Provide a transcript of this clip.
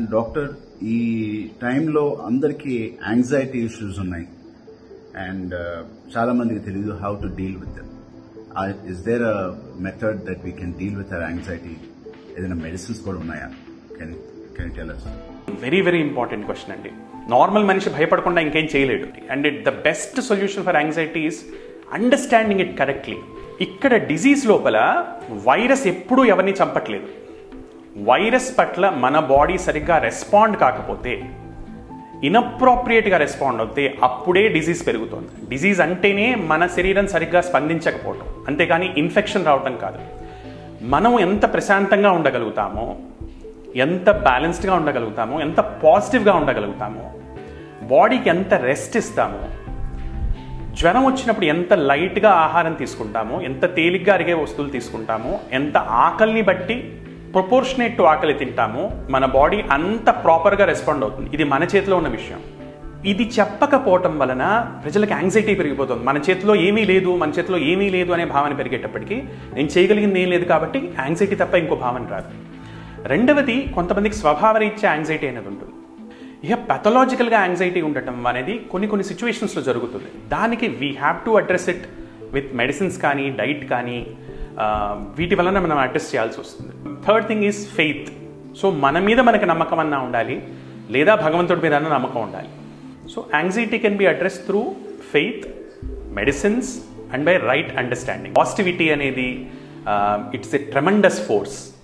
and doctor ఈ టైంలో అందరికీ యాంగ్జైటీ ఇష్యూస్ ఉన్నాయి అండ్ చాలా మందికి తెలియదు how to deal with them is there a method that we can deal with our anxiety ఏదైనా మెడిసిన్స్ కూడా ఉన్నాయా can can tell us very very important question అండి నార్మల్ మనిషి భయపడకుండా ఇంకేం చేయలేడు and it the best solution for anxiety is understanding it correctly ఇక్కడ disease లోపల వైరస్ ఎప్పుడూ ఎవరిని చంపట్లేదు వైరస్ పట్ల మన బాడీ సరిగ్గా రెస్పాండ్ కాకపోతే ఇనప్రోప్రియేట్గా రెస్పాండ్ అవుతే అప్పుడే డిజీజ్ పెరుగుతుంది డిజీజ్ అంటేనే మన శరీరం సరిగ్గా స్పందించకపోవటం అంతేకాని ఇన్ఫెక్షన్ రావటం కాదు మనం ఎంత ప్రశాంతంగా ఉండగలుగుతామో ఎంత బ్యాలెన్స్డ్గా ఉండగలుగుతామో ఎంత పాజిటివ్గా ఉండగలుగుతామో బాడీకి ఎంత రెస్ట్ ఇస్తామో జ్వరం వచ్చినప్పుడు ఎంత లైట్గా ఆహారం తీసుకుంటామో ఎంత తేలిగ్గా అరిగే వస్తువులు తీసుకుంటామో ఎంత ఆకలిని బట్టి ప్రొపోర్షనేట్ టు ఆకలి తింటామో మన బాడీ అంత ప్రాపర్గా రెస్పాండ్ అవుతుంది ఇది మన చేతిలో ఉన్న విషయం ఇది చెప్పకపోవటం వలన ప్రజలకు యాంగ్జైటీ పెరిగిపోతుంది మన చేతిలో ఏమీ లేదు మన చేతిలో ఏమీ లేదు అనే భావన పెరిగేటప్పటికీ నేను చేయగలిగింది ఏం లేదు కాబట్టి యాంగ్జైటీ తప్ప ఇంకో భావన రాదు రెండవది కొంతమందికి స్వభావరీత్యా యాంగ్జైటీ అనేది ఉంటుంది ఇక పెథలాజికల్గా యాంగ్జైటీ ఉండటం అనేది కొన్ని కొన్ని సిచ్యువేషన్స్లో జరుగుతుంది దానికి we have to address it with medicines కానీ డైట్ కానీ ఆ, వీటి వలన మనం అడ్రస్ చేయాల్సి వస్తుంది third thing is faith so మన మీద మనకి నమ్మకం అన్నా ఉండాలి లేదా భగవంతుడి మీద అన్న నమ్మకం ఉండాలి so anxiety can be address through faith medicines and by right understanding positivity అనేది ఇట్స్ ఎ ట్రెమండస్ ఫోర్స్